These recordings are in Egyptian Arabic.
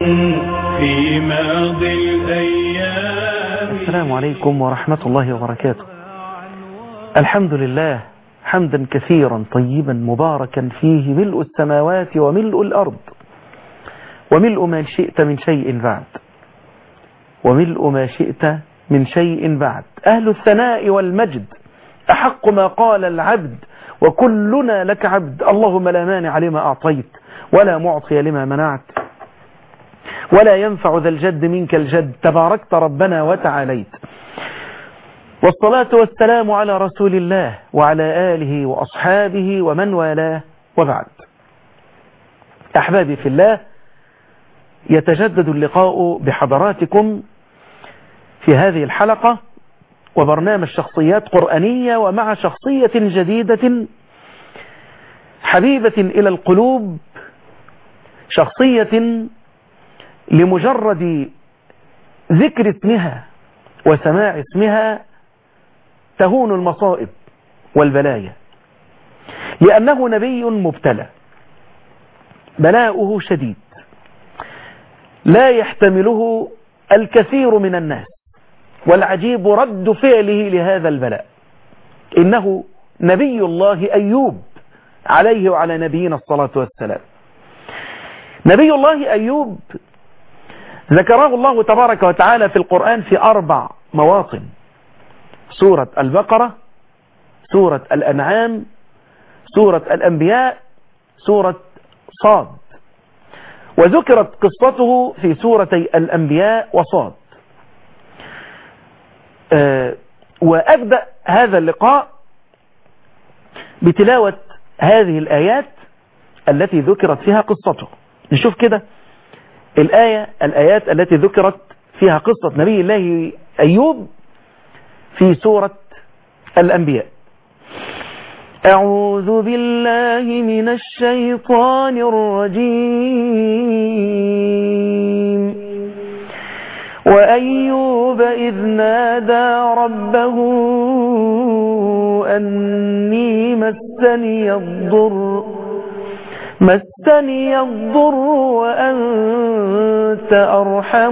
في ماضي الأيام السلام عليكم ورحمة الله وبركاته الحمد لله حمدا كثيرا طيبا مباركا فيه ملء السماوات وملء الأرض وملء ما شئت من شيء بعد وملء ما شئت من شيء بعد أهل الثناء والمجد أحق ما قال العبد وكلنا لك عبد اللهم لا مانع لما أعطيت ولا معطي لما منعت ولا ينفع ذا الجد منك الجد تباركت ربنا وتعاليت والصلاة والسلام على رسول الله وعلى آله وأصحابه ومن والاه وبعد أحبابي في الله يتجدد اللقاء بحضراتكم في هذه الحلقة وبرنامج شخصيات قرآنية ومع شخصية جديدة حبيبة إلى القلوب شخصية لمجرد ذكر اسمها وسماع اسمها تهون المصائب والبلايا لأنه نبي مبتلى بلاؤه شديد لا يحتمله الكثير من الناس والعجيب رد فعله لهذا البلاء إنه نبي الله أيوب عليه وعلى نبينا الصلاة والسلام نبي الله أيوب ذكره الله تبارك وتعالى في القرآن في أربع مواطن سورة البقرة سورة الأنعام سورة الأنبياء سورة صاد وذكرت قصته في سورتي الأنبياء وصاد أه وأبدأ هذا اللقاء بتلاوة هذه الآيات التي ذكرت فيها قصته نشوف كده الآية الآيات التي ذكرت فيها قصة نبي الله أيوب في سورة الأنبياء أعوذ بالله من الشيطان الرجيم وأيوب إذ نادى ربه أني مسني الضر مسني الضر وأنت أرحم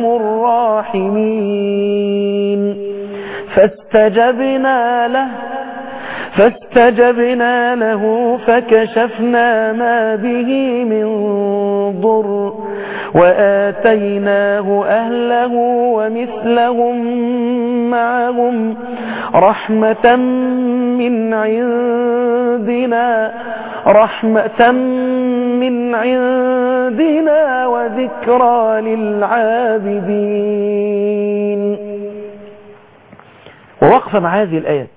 الراحمين فاستجبنا له فاستجبنا له فكشفنا ما به من ضر وآتيناه أهله ومثلهم معهم رحمة من عندنا رحمة من عندنا وذكرى للعابدين ووقفة مع هذه الآيات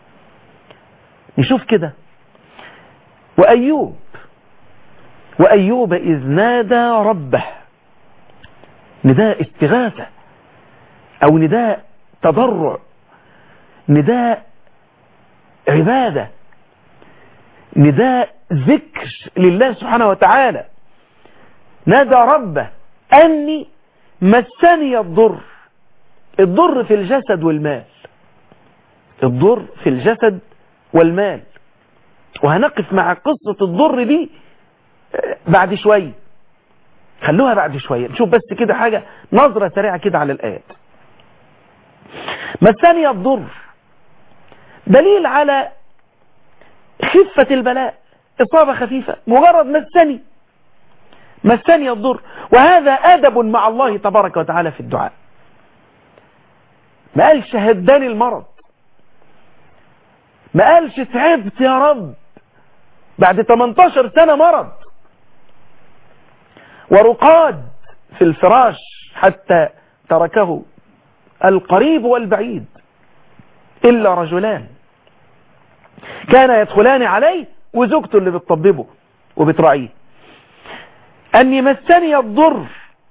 نشوف كده وأيوب وأيوب إذ نادى ربه نداء استغاثة أو نداء تضرع نداء عبادة نداء ذكر لله سبحانه وتعالى نادى ربه أني مسني الضر الضر في الجسد والمال الضر في الجسد والمال وهنقف مع قصة الضر دي بعد شوية خلوها بعد شوية نشوف بس كده حاجة نظرة سريعة كده على الآيات مسني الضر دليل على خفة البلاء إصابة خفيفة مجرد مسني مسني الضر وهذا أدب مع الله تبارك وتعالى في الدعاء ما قالش هداني المرض ما قالش تعبت يا رب بعد 18 سنة مرض ورقاد في الفراش حتى تركه القريب والبعيد إلا رجلان كان يدخلان عليه وزوجته اللي بتطببه وبتراعيه أني مسني الضر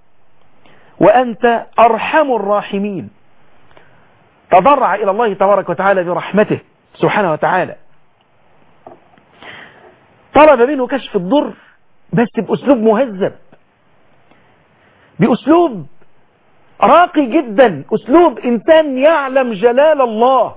وأنت أرحم الراحمين تضرع إلى الله تبارك وتعالى برحمته سبحانه وتعالى طلب منه كشف الضر بس بأسلوب مهذب بأسلوب راقي جدا أسلوب إنسان يعلم جلال الله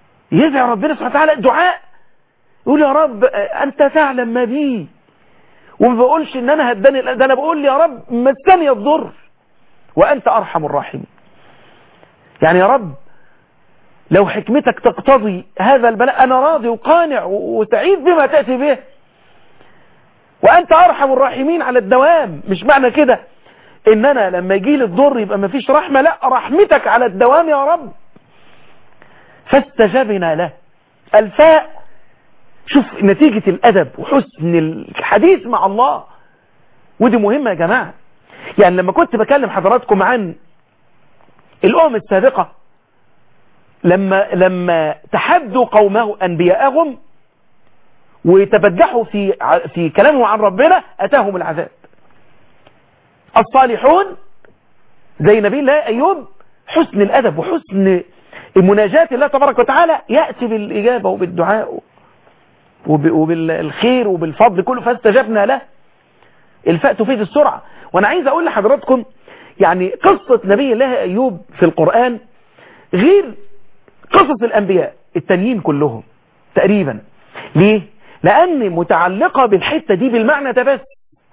يدعي ربنا سبحانه وتعالى دعاء يقول يا رب أنت تعلم ما بي وما بقولش ان انا هداني ده انا بقول يا رب مسني الضر وانت ارحم الراحمين يعني يا رب لو حكمتك تقتضي هذا البلاء انا راضي وقانع وسعيد بما تأتي به وانت ارحم الراحمين على الدوام مش معنى كده ان انا لما يجي لي الضر يبقى ما فيش رحمة لا رحمتك على الدوام يا رب فاستجبنا له الفاء شوف نتيجة الادب وحسن الحديث مع الله ودي مهمة يا جماعة يعني لما كنت بكلم حضراتكم عن الامم السابقة لما لما تحدوا قومه انبياءهم وتبجحوا في في كلامهم عن ربنا اتاهم العذاب الصالحون زي نبي الله ايوب حسن الادب وحسن مناجاة الله تبارك وتعالى يأتي بالإجابة وبالدعاء وبالخير وبالفضل كله فاستجبنا له الفاء تفيد السرعة وانا عايز اقول لحضراتكم يعني قصة نبي الله ايوب في القرآن غير قصص الانبياء التانيين كلهم تقريبا ليه لان متعلقة بالحتة دي بالمعنى ده بس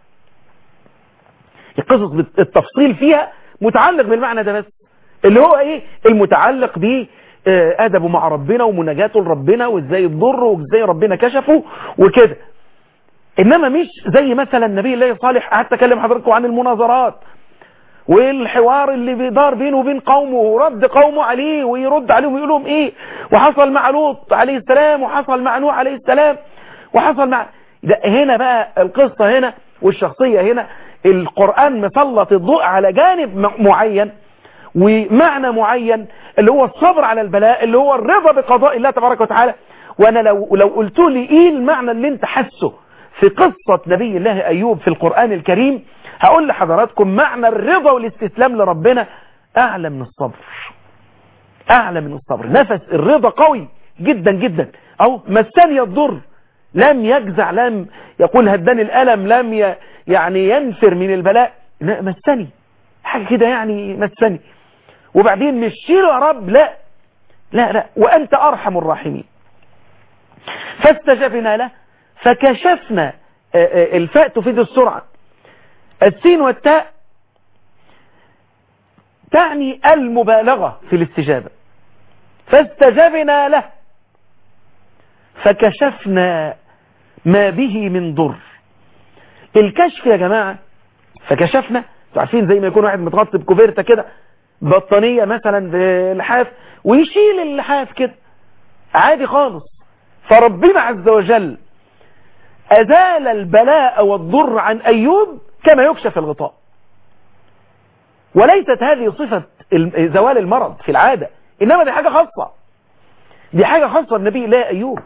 القصص التفصيل فيها متعلق بالمعنى ده بس اللي هو ايه المتعلق ب ادبه مع ربنا ومناجاته لربنا وازاي يضر وازاي ربنا كشفه وكده انما مش زي مثلا نبي الله صالح قعدت اكلم حضراتكم عن المناظرات والحوار اللي بيدار بينه وبين قومه ورد قومه عليه ويرد عليهم ويقول لهم ايه وحصل مع لوط عليه السلام وحصل مع نوح عليه السلام وحصل مع ده هنا بقى القصة هنا والشخصية هنا القرآن مسلط الضوء على جانب معين ومعنى معين اللي هو الصبر على البلاء اللي هو الرضا بقضاء الله تبارك وتعالى وانا لو لو قلت لي ايه المعنى اللي انت حاسه في قصة نبي الله ايوب في القرآن الكريم هقول لحضراتكم معنى الرضا والاستسلام لربنا اعلى من الصبر اعلى من الصبر نفس الرضا قوي جدا جدا او مسني الضر لم يجزع لم يقول هداني الالم لم ي... يعني ينفر من البلاء لا مسني حاجة كده يعني مسني وبعدين مش شيله يا رب لا لا لا وأنت أرحم الراحمين فاستجبنا له فكشفنا الفاء تفيد السرعة السين والتاء تعني المبالغة في الاستجابة فاستجبنا له فكشفنا ما به من ضر الكشف يا جماعة فكشفنا عارفين زي ما يكون واحد متغطي بكوفيرتا كده بطانية مثلا بلحاف ويشيل اللحاف كده عادي خالص فربنا عز وجل أزال البلاء والضر عن أيوب كما يكشف الغطاء وليست هذه صفة زوال المرض في العادة إنما دي حاجة خاصة دي حاجة خاصة النبي الله أيوب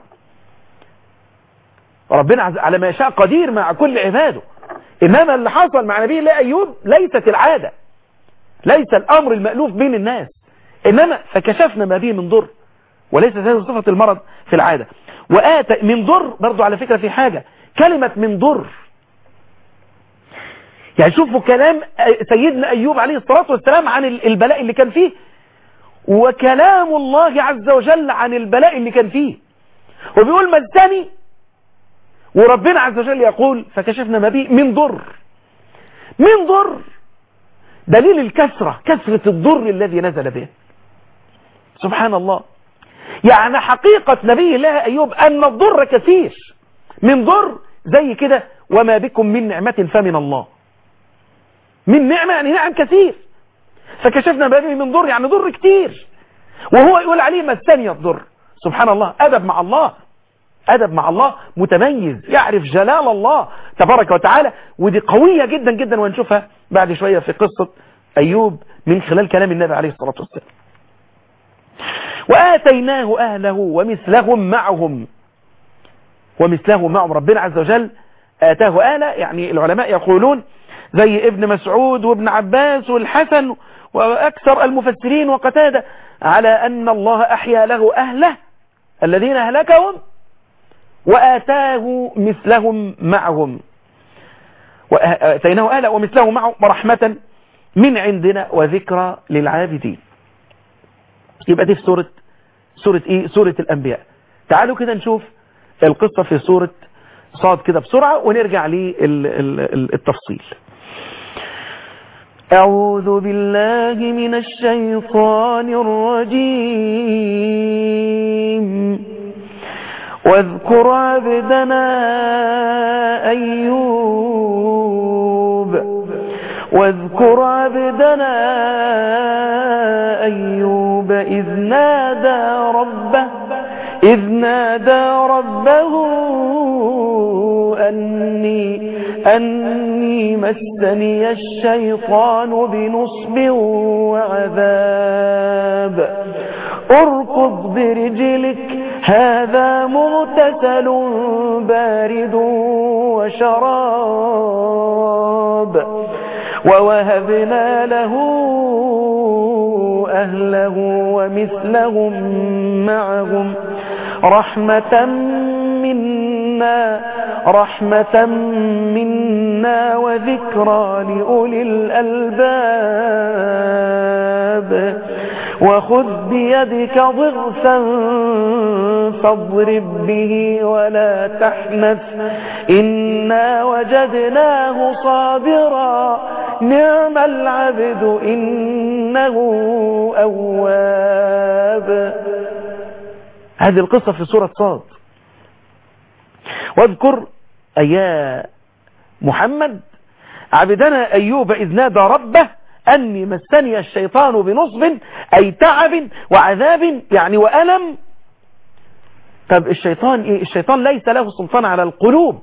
ربنا على ما يشاء قدير مع كل عباده إنما اللي حصل مع نبي الله أيوب ليست العادة ليس الأمر المألوف بين الناس إنما فكشفنا ما به من ضر وليست هذه صفة المرض في العادة وآت من ضر برضو على فكرة في حاجة كلمة من ضر يعني شوفوا كلام سيدنا أيوب عليه الصلاة والسلام عن البلاء اللي كان فيه وكلام الله عز وجل عن البلاء اللي كان فيه وبيقول مزني وربنا عز وجل يقول فكشفنا ما به من ضر من ضر دليل الكسرة كسرة الضر الذي نزل به سبحان الله يعني حقيقة نبي الله أيوب أن الضر كثير من ضر زي كده وما بكم من نعمة فمن الله من نعمة يعني نعم كثير فكشفنا ما به من ضر يعني ضر كتير وهو يقول عليه مسني الضر سبحان الله أدب مع الله أدب مع الله متميز يعرف جلال الله تبارك وتعالى ودي قوية جدا جدا ونشوفها بعد شوية في قصة أيوب من خلال كلام النبي عليه الصلاة والسلام وآتيناه أهله ومثلهم معهم ومثلهم معهم ربنا عز وجل آتاه أهله يعني العلماء يقولون زي ابن مسعود وابن عباس والحسن وأكثر المفسرين وقتادة على أن الله أحيا له أهله الذين أهلكهم وآتاه مثلهم معهم وآتيناه أهلا ومثله معه رحمة من عندنا وذكرى للعابدين يبقى دي في سورة سورة إيه؟ سورة الأنبياء تعالوا كده نشوف القصة في سورة صاد كده بسرعة ونرجع للتفصيل أعوذ بالله من الشيطان الرجيم واذكر عبدنا أيوب واذكر عبدنا أيوب إذ نادى ربه إذ نادى ربه أني, أني مسني الشيطان بنصب وعذاب اركض برجلك هذا مغتسل بارد وشراب ووهبنا له أهله ومثلهم معهم رحمة منا رحمة منا وذكرى لأولي الألباب وخذ بيدك ضغثا فاضرب به ولا تحنث إنا وجدناه صابرا نعم العبد إنه أواب هذه القصة في سورة صاد واذكر أيا محمد عبدنا أيوب إذ نادى ربه أني مسني الشيطان بنصب أي تعب وعذاب يعني وألم طب الشيطان إيه؟ الشيطان ليس له سلطان على القلوب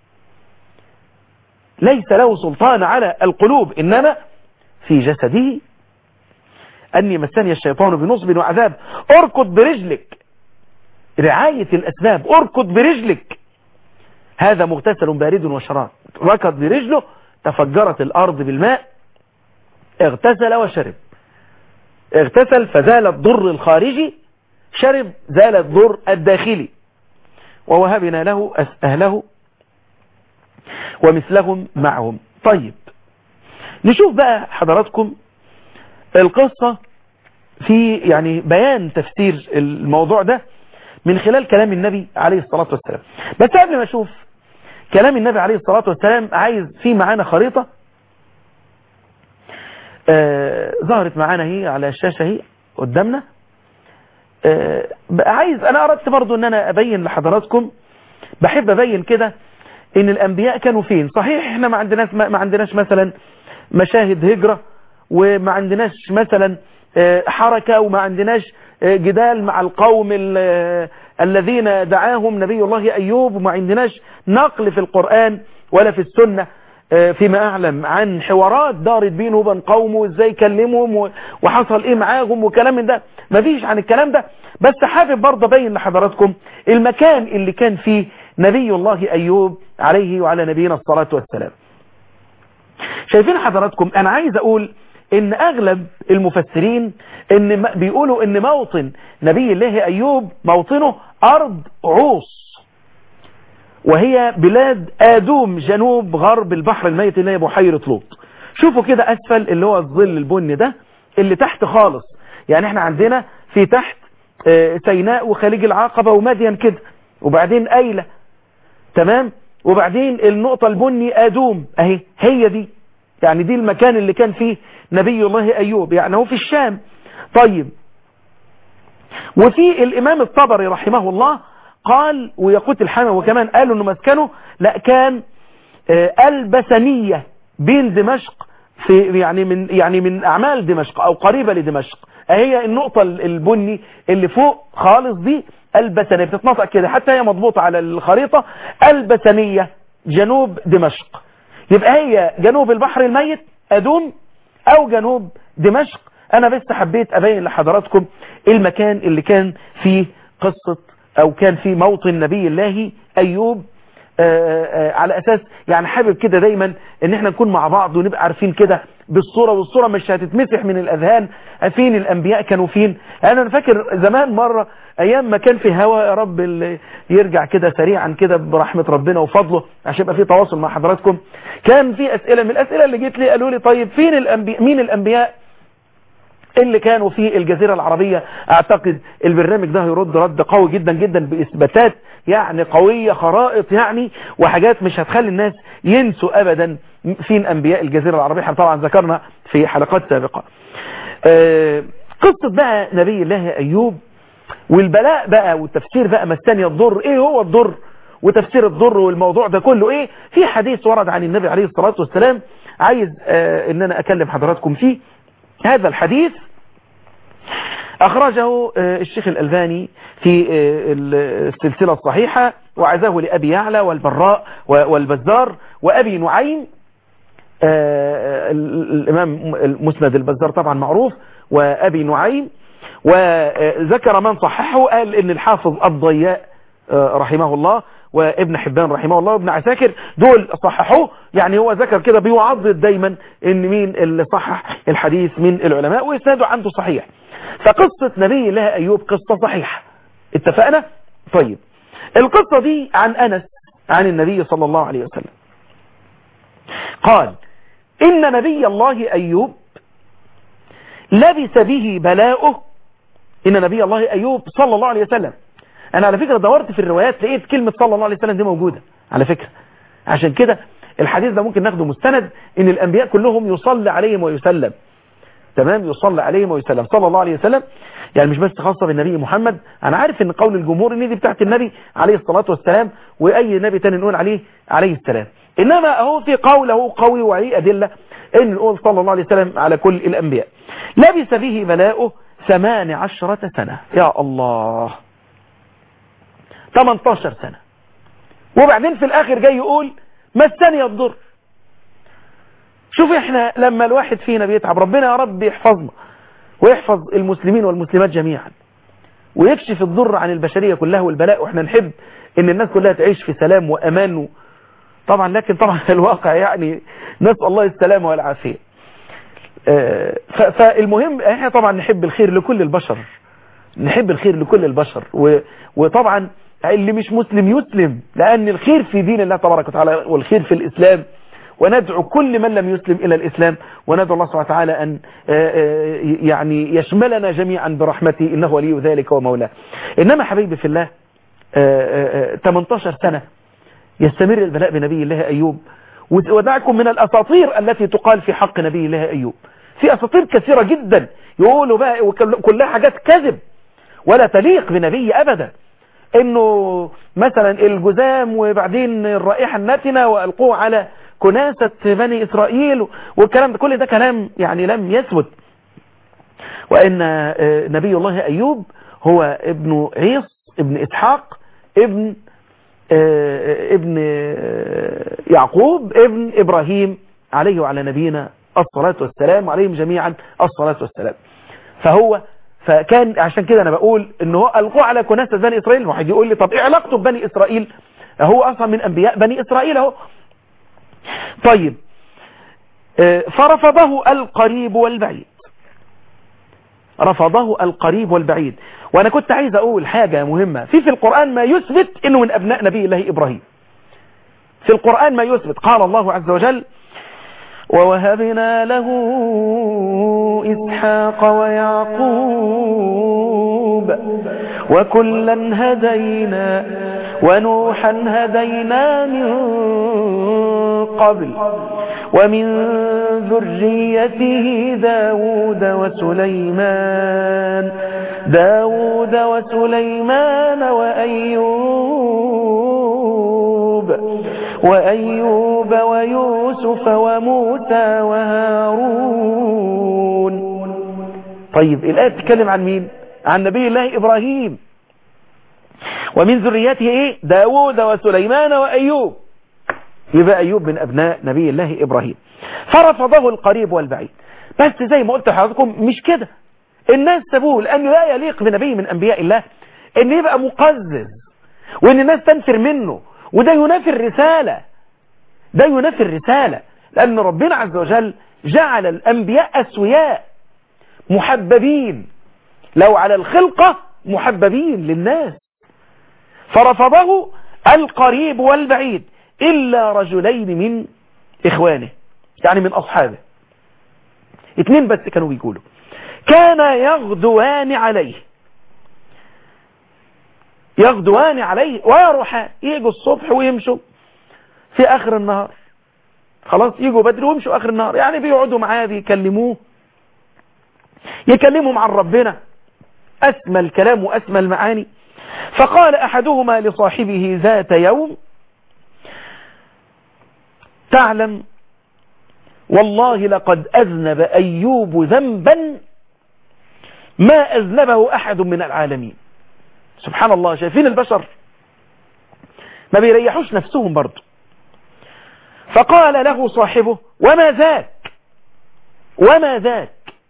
ليس له سلطان على القلوب إنما في جسده أني مسني الشيطان بنصب وعذاب اركض برجلك رعاية الأسباب اركض برجلك هذا مغتسل بارد وشراب ركض برجله تفجرت الأرض بالماء اغتسل وشرب اغتسل فزال الضر الخارجي شرب زال الضر الداخلي ووهبنا له أهله ومثلهم معهم طيب نشوف بقى حضراتكم القصة في يعني بيان تفسير الموضوع ده من خلال كلام النبي عليه الصلاة والسلام بس قبل ما اشوف كلام النبي عليه الصلاة والسلام عايز في معانا خريطة آه ظهرت معانا هي على الشاشة هي قدامنا آه عايز انا اردت برضو ان انا ابين لحضراتكم بحب ابين كده ان الانبياء كانوا فين صحيح احنا ما عندناش ما عندناش مثلا مشاهد هجرة وما عندناش مثلا آه حركة وما عندناش جدال مع القوم الذين دعاهم نبي الله أيوب وما عندناش نقل في القرآن ولا في السنة فيما أعلم عن حوارات دارت بينه وبين قومه وازاي كلمهم وحصل ايه معاهم وكلام من ده مفيش عن الكلام ده بس حابب برضه ابين لحضراتكم المكان اللي كان فيه نبي الله أيوب عليه وعلى نبينا الصلاة والسلام شايفين حضراتكم انا عايز اقول ان اغلب المفسرين ان بيقولوا ان موطن نبي الله ايوب موطنه ارض عوص وهي بلاد ادوم جنوب غرب البحر الميت اللي هي بحيرة لوط شوفوا كده اسفل اللي هو الظل البني ده اللي تحت خالص يعني احنا عندنا في تحت سيناء وخليج العقبة ومدين كده وبعدين ايلة تمام وبعدين النقطة البني ادوم اهي هي دي يعني دي المكان اللي كان فيه نبي الله أيوب يعني هو في الشام طيب وفي الإمام الطبري رحمه الله قال ويقوت الحامة وكمان قالوا أنه مسكنه لا كان البسنية بين دمشق في يعني من يعني من أعمال دمشق أو قريبة لدمشق هي النقطة البني اللي فوق خالص دي البسنية بتتنطق كده حتى هي مضبوطة على الخريطة البسنية جنوب دمشق يبقى هي جنوب البحر الميت أدوم او جنوب دمشق انا بس حبيت ابين لحضراتكم المكان اللي كان فيه قصة او كان فيه موطن نبي الله ايوب آآ آآ على اساس يعني حابب كده دايما ان احنا نكون مع بعض ونبقى عارفين كده بالصورة والصورة مش هتتمسح من الاذهان فين الانبياء كانوا فين انا فاكر زمان مرة ايام ما كان في هوا يا رب يرجع كده سريعا كده برحمة ربنا وفضله عشان يبقى في تواصل مع حضراتكم كان في اسئلة من الاسئلة اللي جيت لي قالوا لي طيب فين الانبياء مين الانبياء اللي كانوا في الجزيرة العربية اعتقد البرنامج ده هيرد رد قوي جدا جدا باثباتات يعني قوية خرائط يعني وحاجات مش هتخلي الناس ينسوا ابدا فين انبياء الجزيرة العربية احنا طبعا ذكرنا في حلقات سابقة آه، قصة بقى نبي الله ايوب والبلاء بقى والتفسير بقى مساني الضر ايه هو الضر وتفسير الضر والموضوع ده كله ايه في حديث ورد عن النبي عليه الصلاة والسلام عايز آه ان انا اكلم حضراتكم فيه هذا الحديث اخرجه آه الشيخ الالباني في آه السلسلة الصحيحة وعزاه لابي يعلى والبراء والبزار وابي نعيم الامام المسند البزار طبعا معروف وابي نعيم وذكر من صححه قال ان الحافظ الضياء رحمه الله وابن حبان رحمه الله وابن عساكر دول صححوه يعني هو ذكر كده بيعضد دايما ان مين اللي صحح الحديث من العلماء واسناده عنده صحيح فقصة نبي الله ايوب قصة صحيحة اتفقنا طيب القصة دي عن انس عن النبي صلى الله عليه وسلم قال ان نبي الله ايوب لبس به بلاؤه ان نبي الله ايوب صلى الله عليه وسلم انا على فكرة دورت في الروايات لقيت كلمة صلى الله عليه وسلم دي موجودة على فكرة عشان كده الحديث ده ممكن ناخده مستند ان الانبياء كلهم يصلى عليهم ويسلم تمام يصلى عليهم ويسلم صلى الله عليه وسلم يعني مش بس خاصة بالنبي محمد انا عارف ان قول الجمهور ان دي بتاعت النبي عليه الصلاة والسلام واي نبي تاني نقول عليه عليه السلام انما هو في قوله قوي وعليه ادلة ان نقول صلى الله عليه وسلم على كل الانبياء لبس به بلاؤه ثمان عشرة سنة يا الله 18 سنة وبعدين في الاخر جاي يقول مسني الضر شوف احنا لما الواحد فينا بيتعب ربنا يا رب يحفظنا ويحفظ المسلمين والمسلمات جميعا ويكشف الضر عن البشرية كلها والبلاء واحنا نحب ان الناس كلها تعيش في سلام وامان طبعا لكن طبعا الواقع يعني نسأل الله السلامة والعافية فالمهم احنا طبعا نحب الخير لكل البشر نحب الخير لكل البشر وطبعا اللي مش مسلم يسلم لأن الخير في دين الله تبارك وتعالى والخير في الإسلام وندعو كل من لم يسلم إلى الإسلام وندعو الله سبحانه وتعالى أن يعني يشملنا جميعا برحمته إنه ولي ذلك ومولاه إنما حبيبي في الله 18 سنة يستمر البلاء بنبي الله أيوب ودعكم من الأساطير التي تقال في حق نبي الله أيوب في أساطير كثيرة جدا يقولوا بقى وكلها حاجات كذب ولا تليق بنبي أبدا انه مثلا الجزام وبعدين الرائحة النتنة والقوه على كناسة بني اسرائيل والكلام ده كل ده كلام يعني لم يثبت وان نبي الله ايوب هو ابن عيص ابن اسحاق ابن ابن يعقوب ابن ابراهيم عليه وعلى نبينا الصلاة والسلام عليهم جميعا الصلاة والسلام فهو فكان عشان كده انا بقول ان هو القوا على كناسة بني اسرائيل واحد يقول لي طب ايه علاقته ببني اسرائيل هو اصلا من انبياء بني اسرائيل اهو طيب فرفضه القريب والبعيد رفضه القريب والبعيد وانا كنت عايز اقول حاجة مهمة في في القرآن ما يثبت انه من ابناء نبي الله ابراهيم في القرآن ما يثبت قال الله عز وجل ووهبنا له إسحاق ويعقوب وكلا هدينا ونوحا هدينا من قبل ومن ذريته داود وسليمان داود وسليمان وأيوب وأيوب ويوسف وموسى وهارون طيب الآية تتكلم عن مين عن نبي الله إبراهيم ومن ذريته إيه داود وسليمان وأيوب يبقى أيوب من أبناء نبي الله إبراهيم فرفضه القريب والبعيد بس زي ما قلت لحضراتكم مش كده الناس سابوه لأنه لا يليق بنبي من أنبياء الله أن يبقى مقزز وأن الناس تنفر منه وده ينافي الرسالة ده ينافي الرسالة لأن ربنا عز وجل جعل الأنبياء أسوياء محببين لو على الخلقة محببين للناس فرفضه القريب والبعيد إلا رجلين من إخوانه يعني من أصحابه اتنين بس كانوا بيقولوا كان يغدوان عليه يغدوان عليه ويروحان يجوا الصبح ويمشوا في آخر النهار خلاص يجوا بدري ويمشوا آخر النهار يعني بيقعدوا معاه بيكلموه يكلمهم عن ربنا أسمى الكلام وأسمى المعاني فقال أحدهما لصاحبه ذات يوم تعلم والله لقد أذنب أيوب ذنبا ما أذنبه أحد من العالمين سبحان الله شايفين البشر ما بيريحوش نفسهم برضه فقال له صاحبه وما ذاك وما ذاك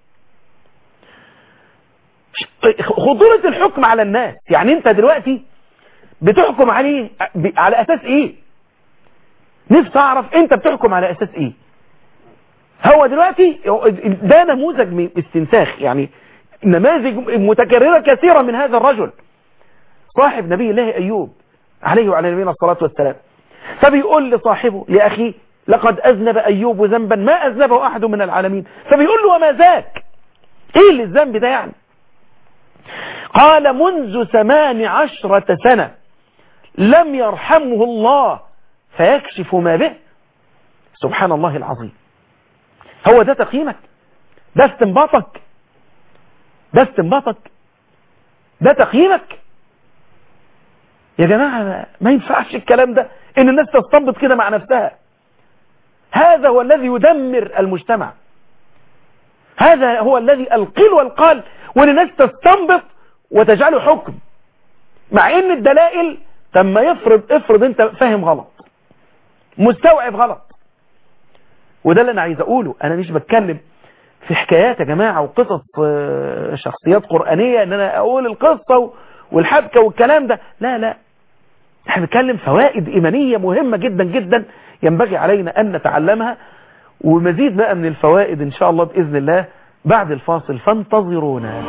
خطورة الحكم على الناس يعني انت دلوقتي بتحكم عليه على اساس ايه نفسي اعرف انت بتحكم على اساس ايه هو دلوقتي ده نموذج من استنساخ يعني نماذج متكررة كثيرة من هذا الرجل صاحب نبي الله أيوب عليه وعلى نبينا الصلاة والسلام فبيقول لصاحبه لأخيه لقد أذنب أيوب ذنبا ما أذنبه أحد من العالمين فبيقول له وما ذاك إيه اللي الذنب ده يعني قال منذ ثمان عشرة سنة لم يرحمه الله فيكشف ما به سبحان الله العظيم هو ده تقييمك ده استنباطك ده استنباطك ده تقييمك يا جماعة ما ينفعش الكلام ده ان الناس تستنبط كده مع نفسها هذا هو الذي يدمر المجتمع هذا هو الذي القيل والقال وان الناس تستنبط وتجعله حكم مع ان الدلائل تم يفرض افرض انت فاهم غلط مستوعب غلط وده اللي انا عايز اقوله انا مش بتكلم في حكايات يا جماعة وقصص شخصيات قرآنية ان انا اقول القصة والحبكة والكلام ده لا لا احنا بنتكلم فوائد ايمانية مهمة جدا جدا ينبغي علينا ان نتعلمها ومزيد بقى من الفوائد ان شاء الله باذن الله بعد الفاصل فانتظرونا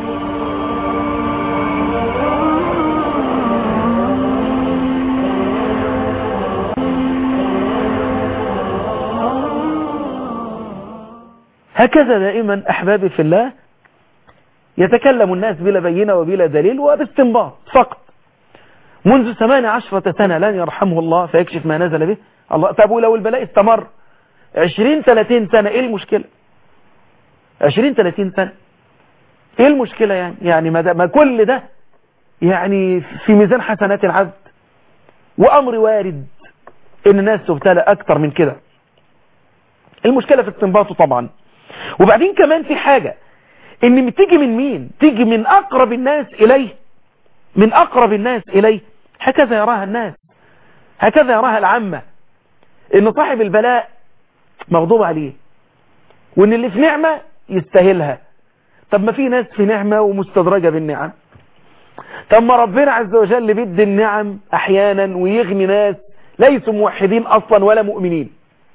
هكذا دائما أحبابي في الله يتكلم الناس بلا بينة وبلا دليل وباستنباط فقط منذ ثمان عشرة سنة لن يرحمه الله فيكشف ما نزل به الله طب ولو البلاء استمر عشرين ثلاثين سنة ايه المشكلة عشرين ثلاثين سنة ايه المشكلة يعني يعني ما, ما كل ده يعني في ميزان حسنات العبد وامر وارد ان الناس تبتلى اكتر من كده المشكلة في استنباطه طبعا وبعدين كمان في حاجة ان تيجي من مين تيجي من اقرب الناس اليه من اقرب الناس اليه هكذا يراها الناس هكذا يراها العامة ان صاحب البلاء مغضوب عليه وان اللي في نعمة يستاهلها طب ما في ناس في نعمة ومستدرجة بالنعم طب ما ربنا عز وجل بيدي النعم احيانا ويغني ناس ليسوا موحدين اصلا ولا مؤمنين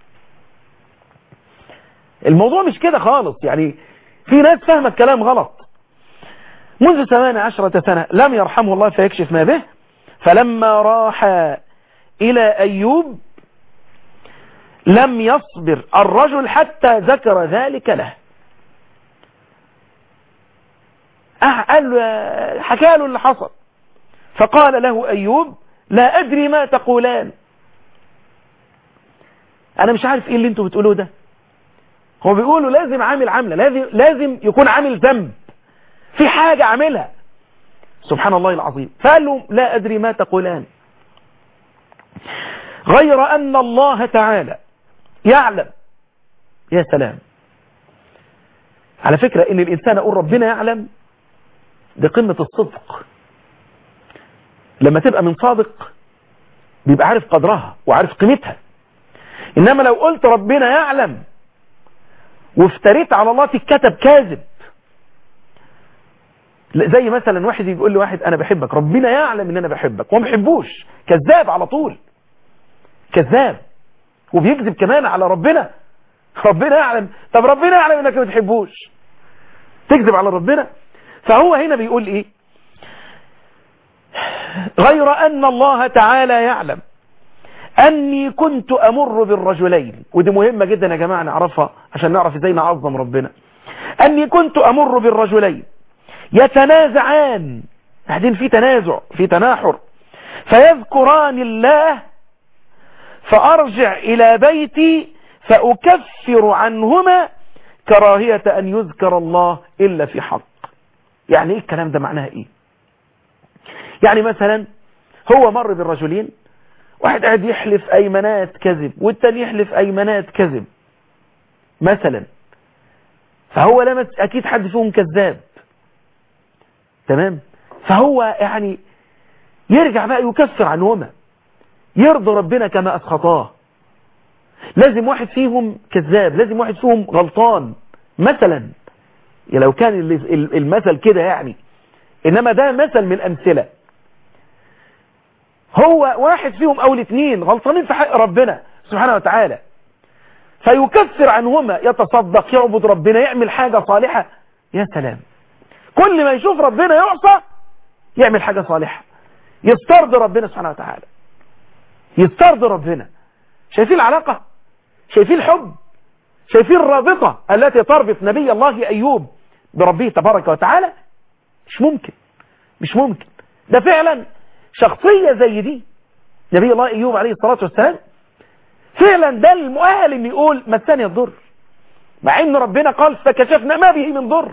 الموضوع مش كده خالص يعني في ناس فاهمة الكلام غلط منذ ثمان عشرة سنة لم يرحمه الله فيكشف ما به فلما راح إلى أيوب لم يصبر الرجل حتى ذكر ذلك له قال له حكى له اللي حصل فقال له أيوب لا أدري ما تقولان أنا مش عارف إيه اللي أنتوا بتقولوه ده هو بيقولوا لازم عامل عملة لازم, لازم يكون عامل ذنب في حاجة عاملها سبحان الله العظيم فقال له لا أدري ما تقولان غير أن الله تعالى يعلم يا سلام على فكرة ان الانسان يقول ربنا يعلم دي قمة الصدق لما تبقى من صادق بيبقى عارف قدرها وعارف قيمتها انما لو قلت ربنا يعلم وافتريت على الله تتكتب كاذب زي مثلا واحد يقول لواحد انا بحبك ربنا يعلم ان انا بحبك وما بحبوش كذاب على طول كذاب وبيكذب كمان على ربنا ربنا يعلم طب ربنا يعلم انك ما بتحبوش تكذب على ربنا فهو هنا بيقول ايه غير ان الله تعالى يعلم اني كنت امر بالرجلين ودي مهمة جدا يا جماعة نعرفها عشان نعرف ازاي نعظم ربنا أني كنت أمر بالرجلين يتنازعان بعدين في تنازع في تناحر فيذكران الله فأرجع إلى بيتي فأكفر عنهما كراهية أن يذكر الله إلا في حق يعني إيه الكلام ده معناها إيه يعني مثلا هو مر بالرجلين واحد قاعد يحلف أيمنات كذب والتاني يحلف أيمنات كذب مثلا فهو لمس أكيد حد فيهم كذاب تمام فهو يعني يرجع بقى يكفر عنهما يرضى ربنا كما أسخطاه لازم واحد فيهم كذاب لازم واحد فيهم غلطان مثلا لو كان المثل كده يعني إنما ده مثل من أمثلة هو واحد فيهم أو الاثنين غلطانين في حق ربنا سبحانه وتعالى فيكفر عنهما يتصدق يعبد ربنا يعمل حاجة صالحة يا سلام كل ما يشوف ربنا يعصى يعمل حاجة صالحة يسترضي ربنا سبحانه وتعالى يسترضي ربنا شايفين العلاقة شايفين الحب شايفين الرابطة التي تربط نبي الله أيوب بربه تبارك وتعالى مش ممكن مش ممكن ده فعلا شخصية زي دي نبي الله أيوب عليه الصلاة والسلام فعلا ده المؤهل ان يقول مسني الضر مع ان ربنا قال فكشفنا ما به من ضر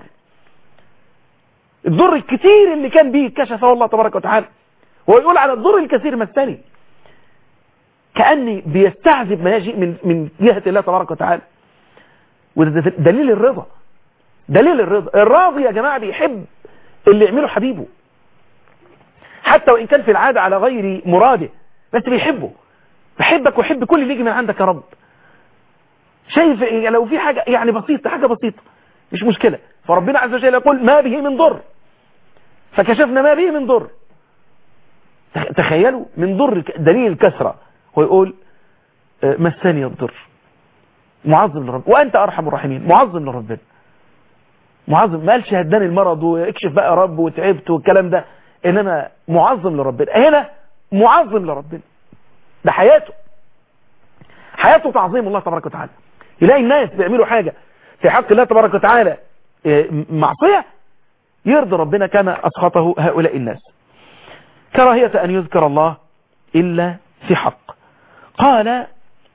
الضر الكثير اللي كان به كشفه الله تبارك وتعالى هو يقول على الضر الكثير مسني كأني بيستعذب ما يجيء من من جهة الله تبارك وتعالى وده دليل الرضا دليل الرضا الراضي يا جماعة بيحب اللي يعمله حبيبه حتى وإن كان في العادة على غير مراده بس بيحبه بحبك وحب كل اللي يجي من عندك يا رب شايف لو في حاجة يعني بسيطة حاجة بسيطة مش مشكلة فربنا عز وجل يقول ما به من ضر فكشفنا ما به من ضر تخيلوا من ضر دليل الكسرة هو يقول مسني الضر معظم لرب وأنت أرحم الراحمين معظم لربنا معظم ما قالش هداني المرض واكشف بقى يا رب وتعبت والكلام ده إنما معظم لربنا هنا معظم لربنا ده حياته حياته تعظيم الله تبارك وتعالى يلاقي الناس بيعملوا حاجة في حق الله تبارك وتعالى معصية يرضي ربنا كما أسخطه هؤلاء الناس كراهية أن يذكر الله إلا في حق قال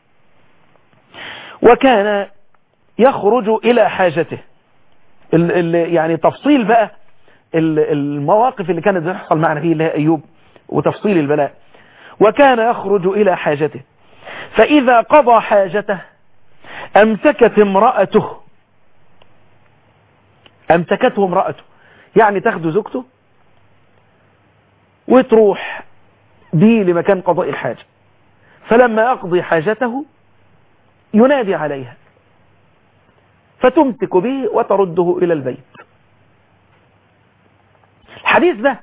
وكان يخرج إلى حاجته ال ال يعني تفصيل بقى المواقف اللي كانت بتحصل معنا فيه اللي هي أيوب وتفصيل البلاء وكان يخرج إلى حاجته فإذا قضى حاجته أمسكت امرأته أمسكته امرأته يعني تاخده زوجته وتروح بيه لمكان قضاء الحاجة فلما يقضي حاجته ينادي عليها فتمسك به وترده إلى البيت الحديث ده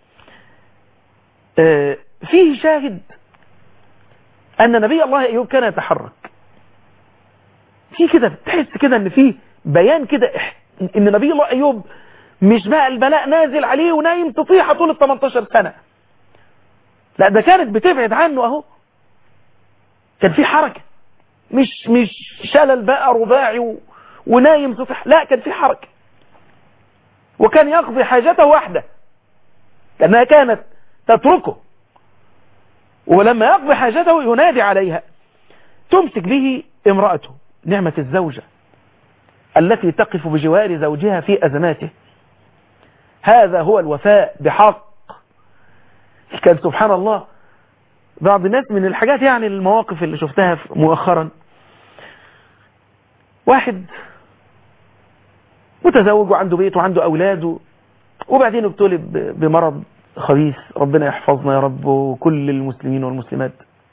فيه شاهد أن نبي الله أيوب كان يتحرك في كده تحس كده أن في بيان كده أن نبي الله أيوب مش بقى البلاء نازل عليه ونايم تطيحة طول ال 18 سنة لا ده كانت بتبعد عنه أهو كان في حركة مش مش شلل بقى رباعي و... ونايم تطيح لا كان في حركة وكان يقضي حاجته واحدة لأنها كانت تتركه ولما يقضي حاجته ينادي عليها تمسك به امرأته نعمة الزوجة التي تقف بجوار زوجها في أزماته هذا هو الوفاء بحق كان سبحان الله بعض الناس من الحاجات يعني المواقف اللي شفتها مؤخرا واحد متزوج وعنده بيت وعنده أولاده وبعدين ابتلي بمرض خبيث ربنا يحفظنا يا رب وكل المسلمين والمسلمات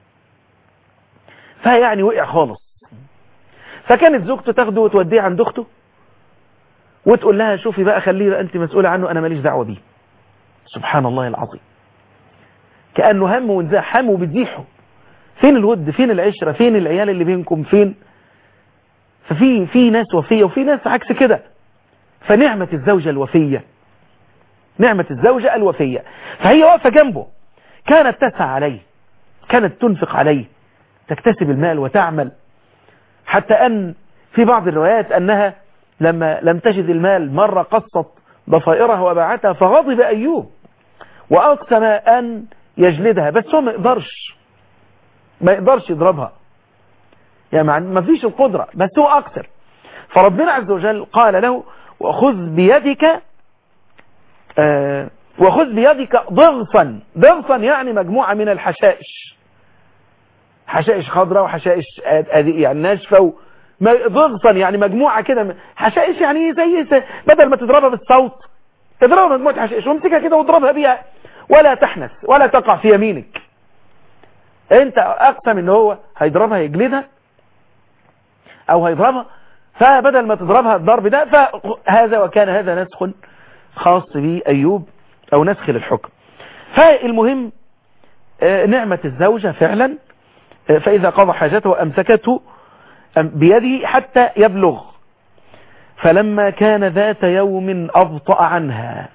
فيعني وقع خالص فكانت زوجته تاخده وتوديه عند اخته وتقول لها شوفي بقى خليه بقى انت مسؤولة عنه انا ماليش دعوة بيه سبحان الله العظيم كأنه هم وانزاح هم وبتزيحه فين الود فين العشرة فين العيال اللي بينكم فين ففي في ناس وفية وفي ناس عكس كده فنعمة الزوجة الوفية نعمة الزوجة الوفية فهي واقفة جنبه كانت تسعى عليه كانت تنفق عليه تكتسب المال وتعمل حتى أن في بعض الروايات أنها لما لم تجد المال مرة قصت ضفائرها وباعتها فغضب أيوب وأقسم أن يجلدها بس هو ما يقدرش ما يقدرش يضربها يعني ما فيش القدرة بس هو أكثر فربنا عز وجل قال له وخذ بيدك آه وخذ بيدك ضغصا ضغصا يعني مجموعة من الحشائش حشائش خضراء وحشائش يعني ناشفة ضغصا يعني مجموعة كده حشائش يعني زي بدل ما تضربها بالصوت تضربها مجموعة حشائش وامسكها كده واضربها بيها ولا تحنث ولا تقع في يمينك انت اقسم ان هو هيضربها يجلدها او هيضربها فبدل ما تضربها الضرب ده فهذا وكان هذا نسخ خاص بأيوب او نسخ للحكم فالمهم نعمة الزوجة فعلا فإذا قضى حاجته أمسكته بيده حتى يبلغ فلما كان ذات يوم أبطأ عنها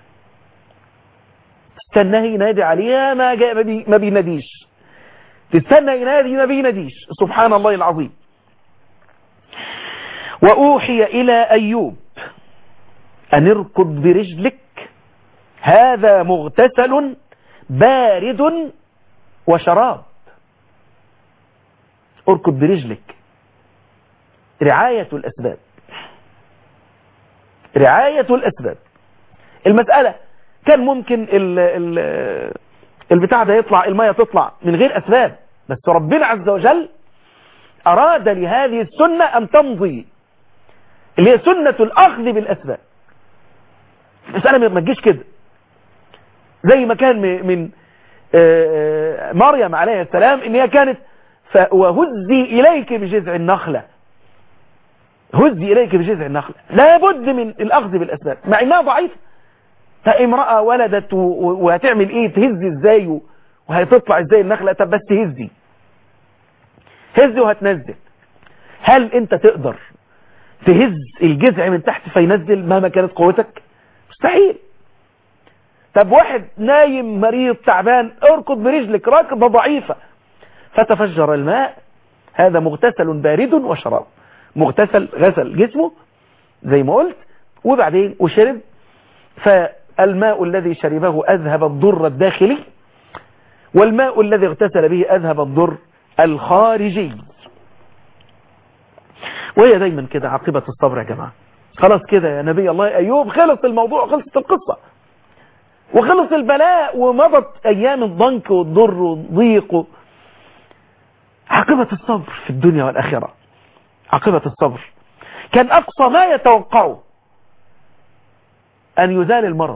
تستناه ينادي عليها ما جاء ما بيناديش تستنى ينادي ما بيناديش سبحان الله العظيم وأوحي إلى أيوب أن اركض برجلك هذا مغتسل بارد وشراب اركض برجلك رعاية الأسباب رعاية الأسباب المسألة كان ممكن ال ال البتاع ده يطلع المية تطلع من غير أسباب بس ربنا عز وجل أراد لهذه السنة أن تمضي اللي هي سنة الأخذ بالأسباب المسألة ما تجيش كده زي ما كان من مريم عليه السلام ان هي كانت وهزي إليك بجذع النخلة هزي إليك بجذع النخلة لابد من الأخذ بالأسباب مع إنها ضعيفة فامرأة ولدت وهتعمل إيه تهزي إزاي وهتطلع إزاي النخلة طب بس هزي هزي وهتنزل هل أنت تقدر تهز الجذع من تحت فينزل مهما كانت قوتك مستحيل طب واحد نايم مريض تعبان اركض برجلك راكضة ضعيفة فتفجر الماء هذا مغتسل بارد وشراب مغتسل غسل جسمه زي ما قلت وبعدين وشرب فالماء الذي شربه أذهب الضر الداخلي والماء الذي اغتسل به أذهب الضر الخارجي وهي دايما كده عاقبة الصبر يا جماعة خلاص كده يا نبي الله أيوب خلص الموضوع خلصت القصة وخلص البلاء ومضت أيام الضنك والضر والضيق عاقبة الصبر في الدنيا والآخرة عاقبة الصبر كان أقصى ما يتوقعه أن يزال المرض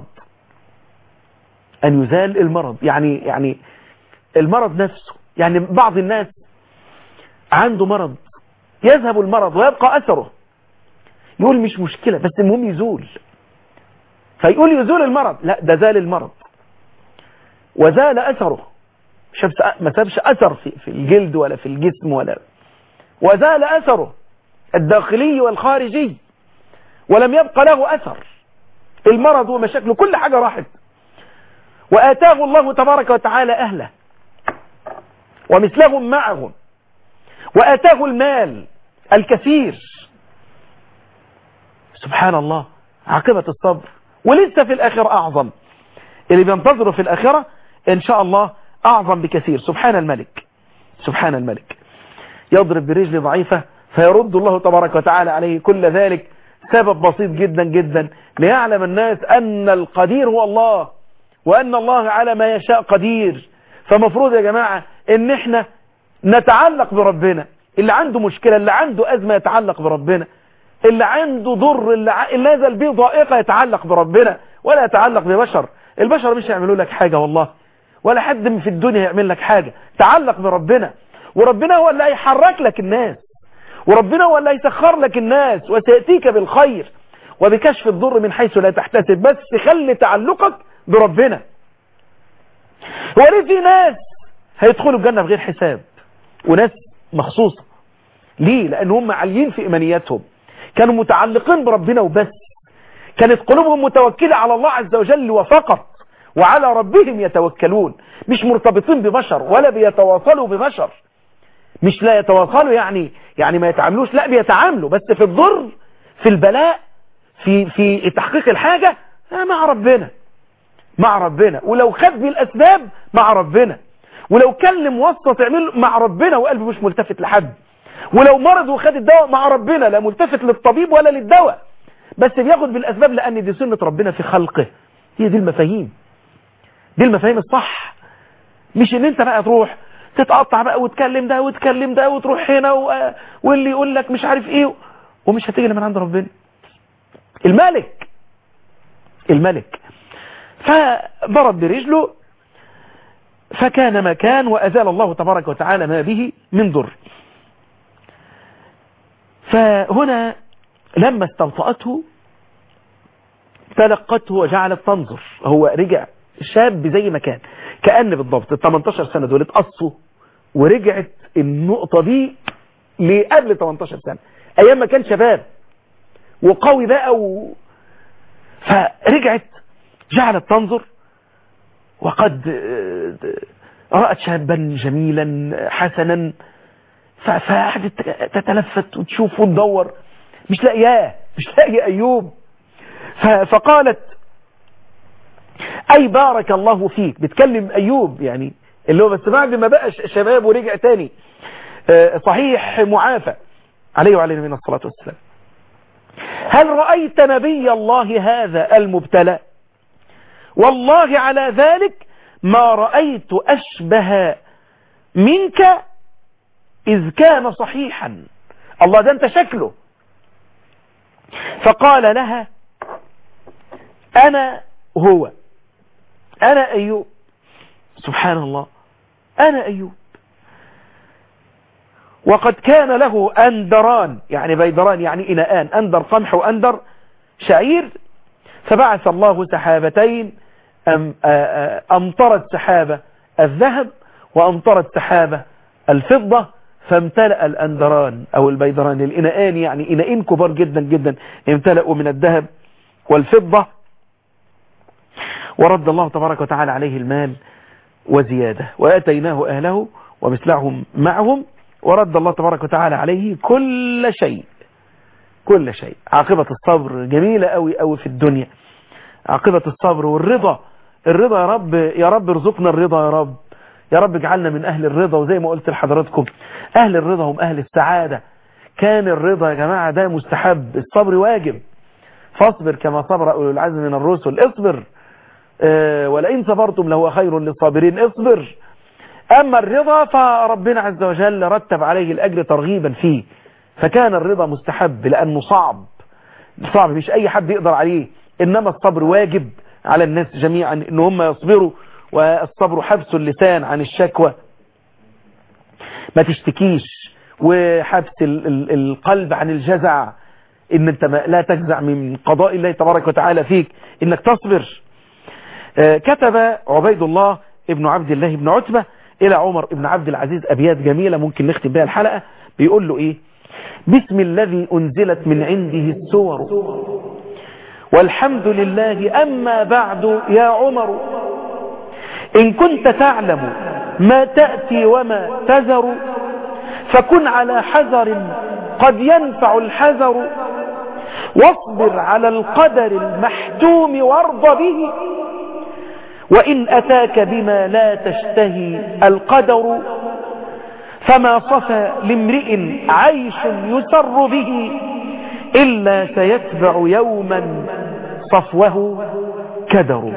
أن يزال المرض يعني يعني المرض نفسه يعني بعض الناس عنده مرض يذهب المرض ويبقى أثره يقول مش مشكلة بس المهم يزول فيقول يزول المرض لا ده زال المرض وزال أثره ما سابش أثر في, في الجلد ولا في الجسم ولا وزال أثره الداخلي والخارجي ولم يبقى له أثر المرض ومشاكله كل حاجة راحت وآتاه الله تبارك وتعالى أهله ومثلهم معهم وآتاه المال الكثير سبحان الله عاقبة الصبر ولسه في الآخرة أعظم اللي بينتظره في الآخرة إن شاء الله أعظم بكثير سبحان الملك سبحان الملك يضرب برجل ضعيفة فيرد الله تبارك وتعالى عليه كل ذلك سبب بسيط جدا جدا ليعلم الناس أن القدير هو الله وأن الله على ما يشاء قدير فمفروض يا جماعة ان احنا نتعلق بربنا اللي عنده مشكلة اللي عنده أزمة يتعلق بربنا اللي عنده ضر اللي, ع... اللي نزل بيه ضائقة يتعلق بربنا ولا يتعلق ببشر البشر مش يعملوا لك حاجة والله ولا حد في الدنيا يعمل لك حاجة تعلق بربنا وربنا هو اللي هيحرك لك الناس وربنا هو اللي هيسخر لك الناس وسيأتيك بالخير وبكشف الضر من حيث لا تحتسب بس خلي تعلقك بربنا هو ليه في ناس هيدخلوا الجنة بغير حساب وناس مخصوصة ليه لأن هم عاليين في إيمانياتهم كانوا متعلقين بربنا وبس كانت قلوبهم متوكلة على الله عز وجل وفقط وعلى ربهم يتوكلون مش مرتبطين ببشر ولا بيتواصلوا ببشر مش لا يتواصلوا يعني يعني ما يتعاملوش لا بيتعاملوا بس في الضر في البلاء في في تحقيق الحاجة مع ربنا مع ربنا ولو خد بالأسباب مع ربنا ولو كلم وسط تعمل مع ربنا وقلبه مش ملتفت لحد ولو مرض وخد الدواء مع ربنا لا ملتفت للطبيب ولا للدواء بس بياخد بالأسباب لأن دي سنة ربنا في خلقه هي دي المفاهيم دي المفاهيم الصح مش ان انت بقى تروح تتقطع بقى وتكلم ده وتكلم ده وتروح هنا و... واللي يقول لك مش عارف ايه ومش هتيجي من عند ربنا الملك الملك فضرب برجله فكان مكان وأزال الله تبارك وتعالى ما به من ضر فهنا لما استوطأته تلقته وجعلت تنظر هو رجع شاب زي ما كان كأن بالضبط ال 18 سنة دول اتقصوا ورجعت النقطة دي لقبل 18 سنة أيام ما كان شباب وقوي بقى و... فرجعت جعلت تنظر وقد رأت شابا جميلا حسنا فقعدت تتلفت وتشوف وتدور مش لاقياه مش لاقي أيوب فقالت أي بارك الله فيك بتكلم أيوب يعني اللي هو بس بعد ما بقى شباب ورجع تاني صحيح معافى عليه وعليه من الصلاة والسلام هل رأيت نبي الله هذا المبتلى والله على ذلك ما رأيت أشبه منك إذ كان صحيحا الله ده أنت شكله فقال لها أنا هو أنا أيوب سبحان الله أنا أيوب وقد كان له أندران يعني بيدران يعني إناءان أندر قمح وأندر شعير فبعث الله سحابتين أم أمطرت سحابة الذهب وأمطرت سحابة الفضة فامتلأ الأندران أو البيدران الإناءان يعني إناءين كبار جدا جدا امتلأوا من الذهب والفضة ورد الله تبارك وتعالى عليه المال وزيادة وآتيناه أهله ومثلهم معهم ورد الله تبارك وتعالى عليه كل شيء كل شيء عاقبة الصبر جميلة قوي قوي في الدنيا عاقبة الصبر والرضا الرضا يا رب يا رب ارزقنا الرضا يا رب يا رب اجعلنا من أهل الرضا وزي ما قلت لحضراتكم أهل الرضا هم أهل السعادة كان الرضا يا جماعة ده مستحب الصبر واجب فاصبر كما صبر أولو العزم من الرسل اصبر اه ولئن صبرتم لهو خير للصابرين اصبر أما الرضا فربنا عز وجل رتب عليه الأجر ترغيبا فيه فكان الرضا مستحب لأنه صعب صعب مش أي حد يقدر عليه إنما الصبر واجب على الناس جميعا إن هم يصبروا والصبر حبس اللسان عن الشكوى ما تشتكيش وحبس القلب عن الجزع إن أنت لا تجزع من قضاء الله تبارك وتعالى فيك إنك تصبر كتب عبيد الله ابن عبد الله بن عتبة إلى عمر ابن عبد العزيز أبيات جميلة ممكن نختم بها الحلقة بيقول له إيه باسم الذي أنزلت من عنده السور والحمد لله أما بعد يا عمر إن كنت تعلم ما تأتي وما تذر فكن على حذر قد ينفع الحذر واصبر على القدر المحتوم وارض به وإن أتاك بما لا تشتهي القدر فما صفى لامرئ عيش يسر به إلا سيتبع يوما صفوه كدر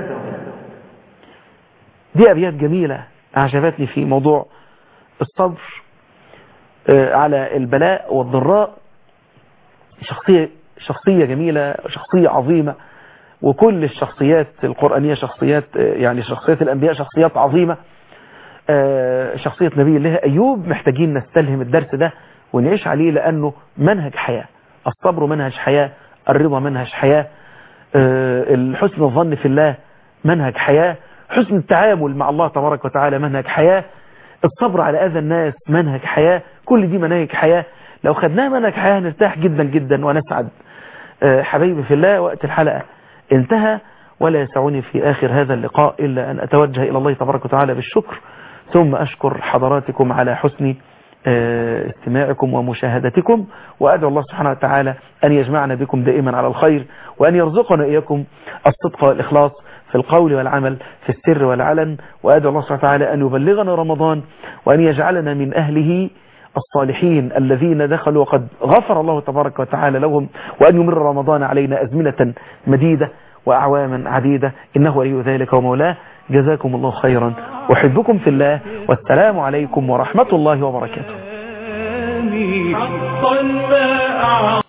دي أبيات جميلة أعجبتني في موضوع الصبر على البلاء والضراء شخصية, شخصية جميلة شخصية عظيمة وكل الشخصيات القرآنية شخصيات يعني شخصيات الأنبياء شخصيات عظيمة شخصية نبي الله أيوب محتاجين نستلهم الدرس ده ونعيش عليه لأنه منهج حياة الصبر منهج حياة الرضا منهج حياة الحسن الظن في الله منهج حياة حسن التعامل مع الله تبارك وتعالى منهج حياة الصبر على أذى الناس منهج حياة كل دي مناهج حياة لو خدناها منهج حياة نرتاح جدا جدا ونسعد حبيبي في الله وقت الحلقة انتهى ولا يسعني في آخر هذا اللقاء إلا أن أتوجه إلى الله تبارك وتعالى بالشكر ثم أشكر حضراتكم على حسن استماعكم ومشاهدتكم وأدعو الله سبحانه وتعالى أن يجمعنا بكم دائما على الخير وأن يرزقنا إياكم الصدق والإخلاص في القول والعمل في السر والعلن وأدعو الله سبحانه وتعالى أن يبلغنا رمضان وأن يجعلنا من أهله الصالحين الذين دخلوا وقد غفر الله تبارك وتعالى لهم وأن يمر رمضان علينا أزمنة مديدة وأعواما عديدة إنه ولي ذلك ومولاه جزاكم الله خيرا أحبكم في الله والسلام عليكم ورحمة الله وبركاته حقا ما أعظم